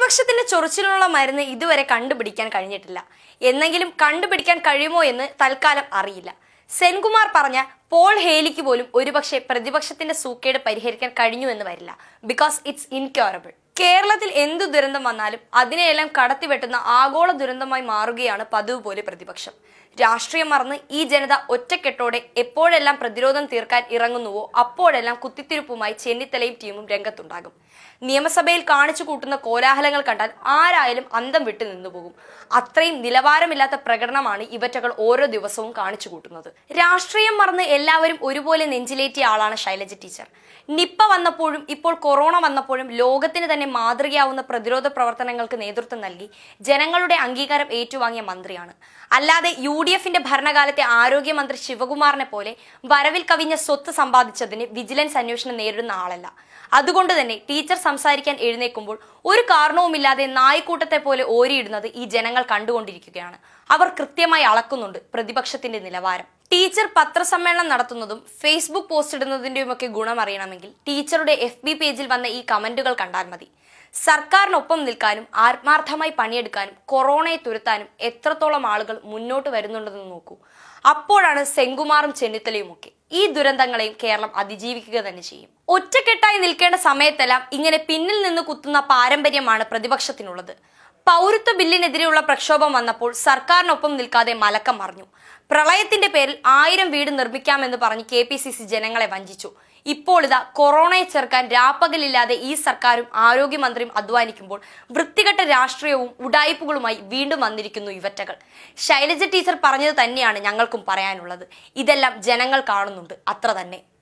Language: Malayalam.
പ്രതിപക്ഷത്തിന്റെ ചൊറിച്ചിലുള്ള മരുന്ന് ഇതുവരെ കണ്ടുപിടിക്കാൻ കഴിഞ്ഞിട്ടില്ല എന്നെങ്കിലും കണ്ടുപിടിക്കാൻ കഴിയുമോ എന്ന് തൽക്കാലം അറിയില്ല സെൻകുമാർ പറഞ്ഞ പോൾ ഹേലിക്ക് പോലും ഒരുപക്ഷെ പ്രതിപക്ഷത്തിന്റെ സൂക്കേട് പരിഹരിക്കാൻ കഴിഞ്ഞു എന്ന് വരില്ല ബിക്കോസ് ഇറ്റ്സ് ഇൻക്യൂറബിൾ കേരളത്തിൽ എന്തു ദുരന്തം വന്നാലും അതിനെയെല്ലാം കടത്തിവെട്ടുന്ന ആഗോള ദുരന്തമായി മാറുകയാണ് പതിവ് പോലെ പ്രതിപക്ഷം രാഷ്ട്രീയം മറന്ന് ഈ ജനത ഒറ്റക്കെട്ടോടെ എപ്പോഴെല്ലാം പ്രതിരോധം തീർക്കാൻ ഇറങ്ങുന്നുവോ അപ്പോഴെല്ലാം കുത്തിത്തിരിപ്പുമായി ചെന്നിത്തലയും ടീമും രംഗത്തുണ്ടാകും നിയമസഭയിൽ കാണിച്ചു കൂട്ടുന്ന കോലാഹലങ്ങൾ കണ്ടാൽ ആരായാലും അന്തം വിട്ടു നിന്നുപോകും അത്രയും നിലവാരമില്ലാത്ത പ്രകടനമാണ് ഇവറ്റകൾ ഓരോ ദിവസവും കാണിച്ചു കൂട്ടുന്നത് രാഷ്ട്രീയം മറന്ന് എല്ലാവരും ഒരുപോലെ നെഞ്ചിലേറ്റിയ ആളാണ് ശൈലജ ടീച്ചർ നിപ്പ വന്നപ്പോഴും ഇപ്പോൾ കൊറോണ വന്നപ്പോഴും ലോകത്തിന് തന്നെ മാതൃകയാവുന്ന പ്രതിരോധ പ്രവർത്തനങ്ങൾക്ക് നേതൃത്വം നൽകി ജനങ്ങളുടെ അംഗീകാരം ഏറ്റുവാങ്ങിയ മന്ത്രിയാണ് അല്ലാതെ യു ഡി എഫിന്റെ ഭരണകാലത്തെ ആരോഗ്യമന്ത്രി ശിവകുമാറിനെ പോലെ വരവിൽ കവിഞ്ഞ സ്വത്ത് സമ്പാദിച്ചതിന് വിജിലൻസ് അന്വേഷണം നേരിടുന്ന ആളല്ല അതുകൊണ്ട് തന്നെ ടീച്ചർ സംസാരിക്കാൻ എഴുന്നേൽക്കുമ്പോൾ ഒരു കാരണവുമില്ലാതെ നായ്ക്കൂട്ടത്തെ പോലെ ഓരിയിടുന്നത് ഈ ജനങ്ങൾ കണ്ടുകൊണ്ടിരിക്കുകയാണ് അവർ കൃത്യമായി അളക്കുന്നുണ്ട് പ്രതിപക്ഷത്തിന്റെ നിലവാരം ടീച്ചർ പത്രസമ്മേളനം നടത്തുന്നതും ഫേസ്ബുക്ക് പോസ്റ്റ് ഇടുന്നതിന്റെയുമൊക്കെ ഗുണം അറിയണമെങ്കിൽ ടീച്ചറുടെ എഫ് ബി പേജിൽ വന്ന ഈ കമന്റുകൾ കണ്ടാൽ മതി സർക്കാരിനൊപ്പം നിൽക്കാനും ആത്മാർത്ഥമായി പണിയെടുക്കാനും കൊറോണയെ തുരത്താനും എത്രത്തോളം ആളുകൾ മുന്നോട്ട് വരുന്നുണ്ടെന്ന് നോക്കൂ അപ്പോഴാണ് സെങ്കുമാറും ചെന്നിത്തലയും ഒക്കെ ഈ ദുരന്തങ്ങളെയും കേരളം അതിജീവിക്കുക തന്നെ ചെയ്യും ഒറ്റക്കെട്ടായി നിൽക്കേണ്ട സമയത്തെല്ലാം ഇങ്ങനെ പിന്നിൽ നിന്ന് കുത്തുന്ന പാരമ്പര്യമാണ് പ്രതിപക്ഷത്തിനുള്ളത് പൗരത്വ ബില്ലിനെതിരെയുള്ള പ്രക്ഷോഭം വന്നപ്പോൾ സർക്കാരിനൊപ്പം നിൽക്കാതെ മലക്കം മറിഞ്ഞു പ്രളയത്തിന്റെ പേരിൽ ആയിരം വീട് നിർമ്മിക്കാമെന്ന് പറഞ്ഞ് കെ പി സി സി ജനങ്ങളെ വഞ്ചിച്ചു ഇപ്പോൾ ഇതാ കൊറോണയെ ചെറുക്കാൻ രാപ്പകലില്ലാതെ ഈ സർക്കാരും ആരോഗ്യമന്ത്രിയും അധ്വാനിക്കുമ്പോൾ വൃത്തികെട്ട രാഷ്ട്രീയവും ഉടായ്പകളുമായി വീണ്ടും വന്നിരിക്കുന്നു ഇവറ്റകൾ ശൈലജ ടീച്ചർ പറഞ്ഞത് തന്നെയാണ് ഞങ്ങൾക്കും പറയാനുള്ളത് ഇതെല്ലാം ജനങ്ങൾ കാണുന്നുണ്ട് അത്ര തന്നെ